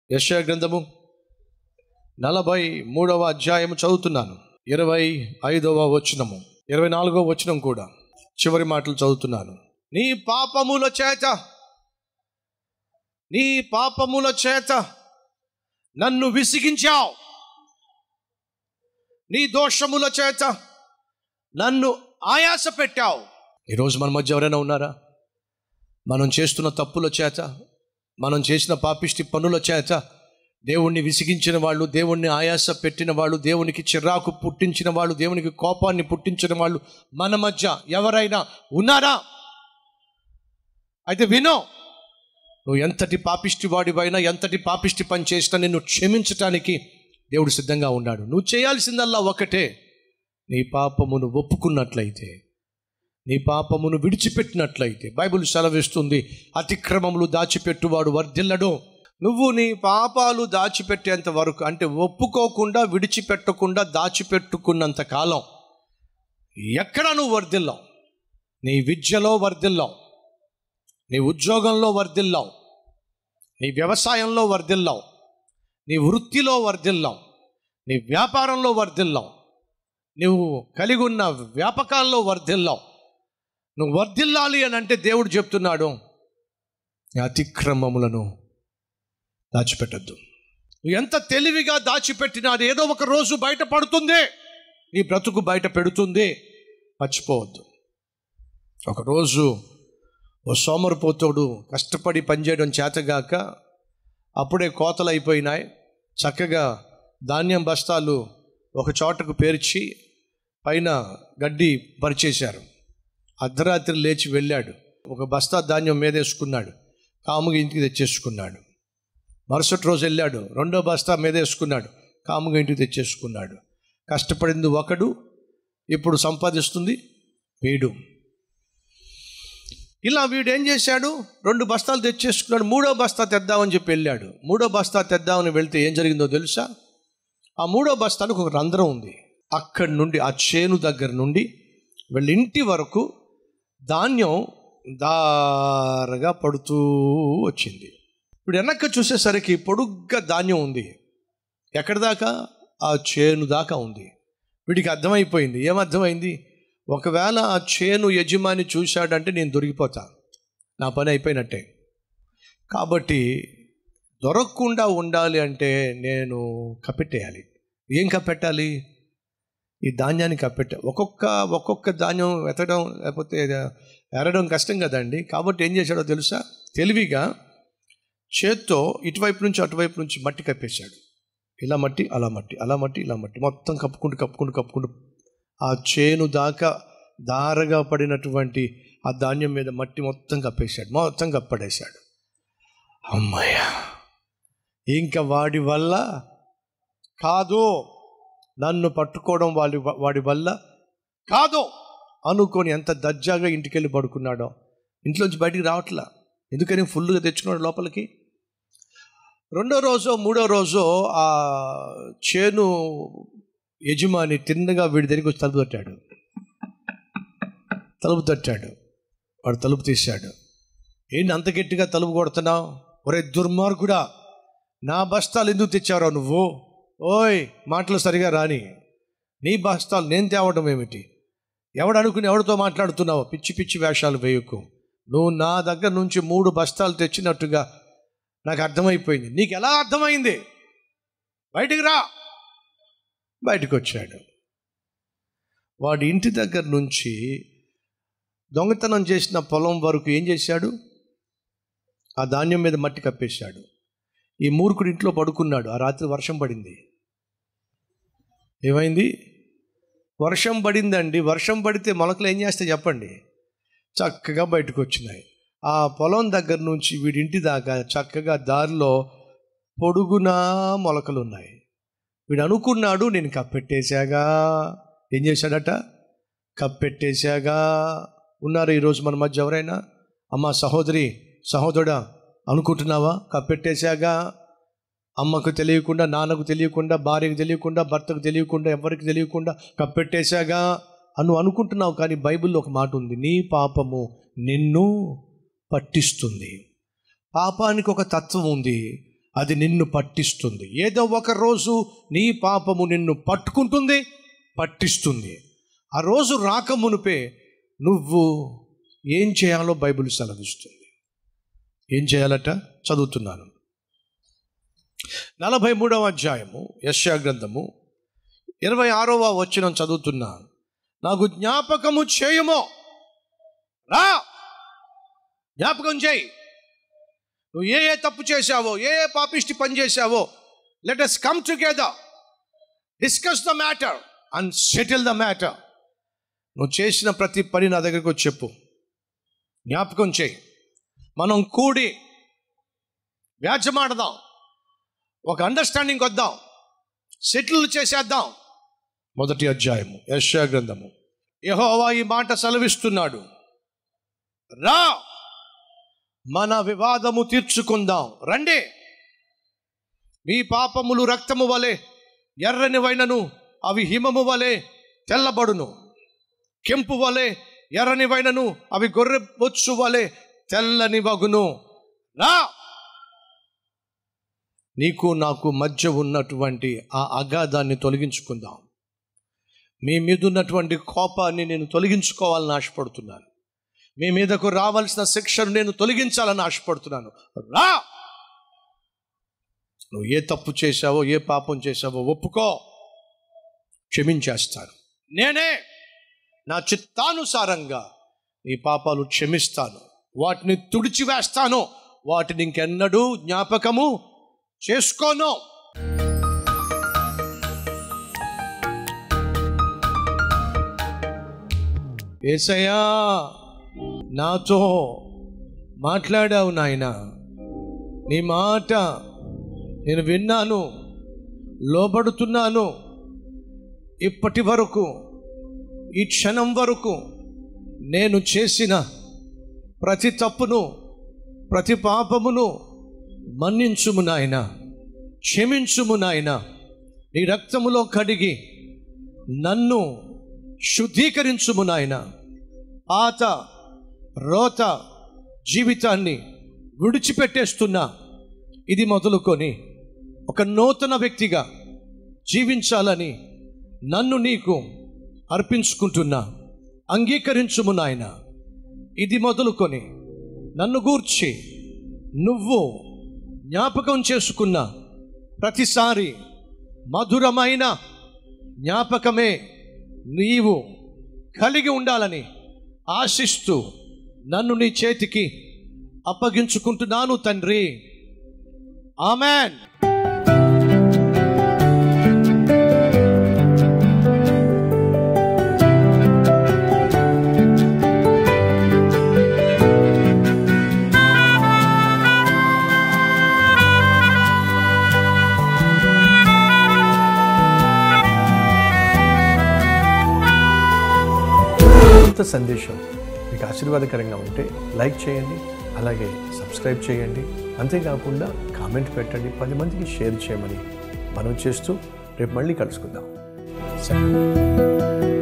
యశా గ్రంథము నలభై మూడవ అధ్యాయం చదువుతున్నాను ఇరవై ఐదవ వచనము ఇరవై నాలుగవ వచనం కూడా చివరి మాటలు చదువుతున్నాను నీ పాపముల చేత నీ పాపముల చేత నన్ను విసిగించావు నీ దోషముల చేత నన్ను ఆయాస పెట్టావు ఈరోజు మన మధ్య ఎవరైనా ఉన్నారా మనం చేస్తున్న తప్పుల చేత మనం చేసిన పాపిష్టి పనుల చేత దేవుణ్ణి విసిగించిన వాళ్ళు దేవుణ్ణి ఆయాస పెట్టిన వాళ్ళు దేవునికి చిరాకు పుట్టించిన వాళ్ళు దేవునికి కోపాన్ని పుట్టించిన వాళ్ళు మన మధ్య ఎవరైనా ఉన్నారా అయితే వినో నువ్వు ఎంతటి పాపిష్టి వాడివైనా ఎంతటి పాపిష్టి పని చేసినా నిన్ను క్షమించటానికి దేవుడు సిద్ధంగా ఉన్నాడు నువ్వు చేయాల్సిందల్లా ఒకటే నీ పాపమును ఒప్పుకున్నట్లయితే నీ పాపమును విడిచిపెట్టినట్లయితే బైబిల్ సెలవిస్తుంది అతిక్రమములు దాచిపెట్టువాడు వర్ధిల్లడు నువ్వు నీ పాపాలు దాచిపెట్టేంత వరకు అంటే ఒప్పుకోకుండా విడిచిపెట్టకుండా దాచిపెట్టుకున్నంత కాలం ఎక్కడ నువ్వు వర్ధిల్లావు నీ విద్యలో వర్ధిల్లావు నీ ఉద్యోగంలో వర్ధిల్లావు నీ వ్యవసాయంలో వర్ధిల్లావు నీ వృత్తిలో వర్ధిల్లావు నీ వ్యాపారంలో వర్ధిల్లావు నువ్వు కలిగి ఉన్న వ్యాపకాల్లో వర్ధిల్లావు నువ్వు వర్ధిల్లాలి అని అంటే దేవుడు చెప్తున్నాడు నీ అతిక్రమములను దాచిపెట్టద్దు నువ్వు ఎంత తెలివిగా దాచిపెట్టినా అది ఏదో ఒక రోజు బయట పడుతుంది నీ బ్రతుకు బయట పెడుతుంది మర్చిపోవద్దు ఒకరోజు ఓ సోమరిపోతోడు కష్టపడి పనిచేయడం చేతగాక అప్పుడే కోతలు అయిపోయినాయి చక్కగా ధాన్యం బస్తాలు ఒక చోటకు పేర్చి పైన గడ్డి పరిచేశారు అర్ధరాత్రి లేచి వెళ్ళాడు ఒక బస్తా ధాన్యం మీదేసుకున్నాడు కాముగా ఇంటికి తెచ్చేసుకున్నాడు మరుసటి రోజు వెళ్ళాడు రెండో బస్తా మీదేసుకున్నాడు కాముగా ఇంటికి తెచ్చేసుకున్నాడు కష్టపడింది ఒకడు ఇప్పుడు సంపాదిస్తుంది వీడు ఇలా వీడు ఏం చేశాడు రెండు బస్తాలు తెచ్చేసుకున్నాడు మూడో బస్తా తెద్దామని చెప్పి వెళ్ళాడు మూడో బస్తా తెద్దామని వెళ్తే ఏం జరిగిందో తెలుసా ఆ మూడో బస్తానికి ఒక రంధ్రం ఉంది అక్కడి నుండి ఆ చేను దగ్గర నుండి వీళ్ళ ఇంటి వరకు ధాన్యం దారగా పడుతూ వచ్చింది ఇప్పుడు వెనక్కి చూసేసరికి పొడుగ్గా ధాన్యం ఉంది ఎక్కడి దాకా ఆ చేను దాకా ఉంది వీడికి అర్థమైపోయింది ఏమర్థమైంది ఒకవేళ ఆ చేను యజమాని చూశాడంటే నేను దొరికిపోతా నా పని అయిపోయినట్టే కాబట్టి దొరకకుండా ఉండాలి అంటే నేను కప్పెట్టేయాలి ఏం కప్పెట్టాలి ఈ ధాన్యాన్ని కప్పెట్ట ఒక్కొక్క ఒక్కొక్క ధాన్యం ఎత్తడం లేకపోతే ఎరడం కష్టం కదండి కాబట్టి ఏం చేశాడో తెలుసా తెలివిగా చేత్తో ఇటువైపు నుంచి అటువైపు నుంచి మట్టి కప్పేశాడు ఇలా మట్టి అలా మట్టి అలా మట్టి ఇలా మట్టి మొత్తం కప్పుకుంటూ కప్పుకుంటూ కప్పుకుంటూ ఆ చేను దాకా దారగా పడినటువంటి ఆ ధాన్యం మీద మట్టి మొత్తం కప్పేశాడు మొత్తం కప్పడేశాడు అమ్మయ్య ఇంకా వాడి వల్ల కాదు నన్ను పట్టుకోవడం వాడి వాడి వల్ల కాదు అనుకొని ఎంత దర్జాగా ఇంటికెళ్ళి పడుకున్నాడో ఇంట్లోంచి బయటికి రావట్లా ఎందుకని ఫుల్గా తెచ్చుకున్నాడు లోపలికి రెండో రోజు మూడో రోజు ఆ చేను యజమాని తిన్నగా వీడి దగ్గరికి వచ్చి తలుపు తట్టాడు తలుపు తట్టాడు వాడు తలుపు తీశాడు ఏంటి అంత గట్టిగా తలుపు కొడుతున్నావు ఒరే దుర్మార్గుడా నా బస్తాలు ఎందుకు తెచ్చారో నువ్వు ఓయ్ మాటలు సరిగా రాని నీ బస్తాలు నేను తేవడం ఏమిటి ఎవడు అనుకుని ఎవరితో మాట్లాడుతున్నావు పిచ్చి పిచ్చి వేషాలు వేయకు నువ్వు నా దగ్గర నుంచి మూడు బస్తాలు తెచ్చినట్టుగా నాకు అర్థమైపోయింది నీకు ఎలా అర్థమైంది బయటికి రా బయటకు వచ్చాడు వాడి ఇంటి దగ్గర నుంచి దొంగతనం చేసిన పొలం వరకు ఏం చేశాడు ఆ ధాన్యం మీద మట్టి కప్పేశాడు ఈ మూర్ఖుడి ఇంట్లో పడుకున్నాడు ఆ రాత్రి వర్షం పడింది ఏమైంది వర్షం పడిందండి వర్షం పడితే మొలకలు ఏం చేస్తే చెప్పండి చక్కగా బయటకు వచ్చినాయి ఆ పొలం దగ్గర నుంచి వీడింటి దాకా చక్కగా దారిలో పొడుగునా మొలకలు ఉన్నాయి వీడు అనుకున్నాడు నేను కప్పెట్టేశాగా ఏం చేశాడట కప్పెట్టేశాగా ఉన్నారు ఈరోజు మన మధ్య ఎవరైనా అమ్మ సహోదరి సహోదరుడా అనుకుంటున్నావా కప్పెట్టేశాగా అమ్మకు తెలియకుండా నాన్నకు తెలియకుండా భార్యకు తెలియకుండా భర్తకు తెలియకుండా ఎవరికి తెలియకుండా కప్పెట్టేశాగా అను అనుకుంటున్నావు కానీ బైబిల్లో ఒక మాట ఉంది నీ పాపము నిన్ను పట్టిస్తుంది పాపానికి ఒక తత్వం ఉంది అది నిన్ను పట్టిస్తుంది ఏదో ఒక రోజు నీ పాపము నిన్ను పట్టుకుంటుంది పట్టిస్తుంది ఆ రోజు రాకమునుపే నువ్వు ఏం చేయాలో బైబిల్ సెలవిస్తుంది ఏం చేయాలట చదువుతున్నాను నలభై మూడవ అధ్యాయము యశ్యా గ్రంథము ఇరవై ఆరవ వచ్చిన చదువుతున్నాను నాకు జ్ఞాపకము చేయమో రా జ్ఞాపకం చేయి నువ్వు ఏ ఏ తప్పు చేశావో ఏ ఏ పాపిష్టి పని చేశావో let us come together discuss the matter and settle the matter నువ్వు చేసిన ప్రతి పని నా దగ్గరికి వచ్చి చెప్పు జ్ఞాపకం చేయి మనం కూడి వ్యాజ్యమాడదాం ఒక అండర్స్టాండింగ్ వద్దాం సెటిల్ చేసేద్దాం మొదటి అధ్యాయము యశా గ్రంథము యహోవా ఈ మాట సెలవిస్తున్నాడు రా మన వివాదము తీర్చుకుందాం రండి మీ పాపములు రక్తము వలె ఎర్రని వైనను అవి హిమము వలె తెల్లబడును కెంపు వలె ఎర్రని వైనను అవి గొర్రె బొచ్చు వలె తెల్లని వగును రా నీకు నాకు మధ్య ఉన్నటువంటి ఆ అగాధాన్ని తొలగించుకుందాం మీ మీద ఉన్నటువంటి కోపాన్ని నేను తొలగించుకోవాలని ఆశపడుతున్నాను మీ మీదకు రావాల్సిన శిక్షను నేను తొలగించాలని ఆశపడుతున్నాను రా నువ్వు ఏ తప్పు చేశావో ఏ పాపం చేశావో ఒప్పుకో క్షమించేస్తాను నేనే నా చిత్తానుసారంగా నీ పాపాలు క్షమిస్తాను వాటిని తుడిచివేస్తాను వాటిని ఇంకెన్నడూ జ్ఞాపకము చేసుకోను ఏసయ్యా నాతో మాట్లాడావు నాయన నీ మాట నేను విన్నాను లోబడుతున్నాను ఇప్పటి వరకు ఈ క్షణం వరకు నేను చేసిన ప్రతి తప్పును ప్రతి పాపమును మన్నించుము నాయన క్షమించుము నాయన నీ రక్తములో కడిగి నన్ను శుద్ధీకరించుము నాయన పాత రోత జీవితాన్ని విడిచిపెట్టేస్తున్నా ఇది మొదలుకొని ఒక నూతన వ్యక్తిగా జీవించాలని నన్ను నీకు అర్పించుకుంటున్నా అంగీకరించుము నాయన ఇది మొదలుకొని నన్ను గూర్చి నువ్వు జ్ఞాపకం చేసుకున్న ప్రతిసారి మధురమైన జ్ఞాపకమే నీవు కలిగి ఉండాలని ఆశిస్తూ నన్ను నీ చేతికి అప్పగించుకుంటున్నాను తండ్రి ఆమెన్ కొత్త సందేశం మీకు ఆశీర్వాదకరంగా ఉంటే లైక్ చేయండి అలాగే సబ్స్క్రైబ్ చేయండి అంతేకాకుండా కామెంట్ పెట్టండి పది మందికి షేర్ చేయమని మనం చేస్తూ రేపు మళ్ళీ కలుసుకుందాం సరే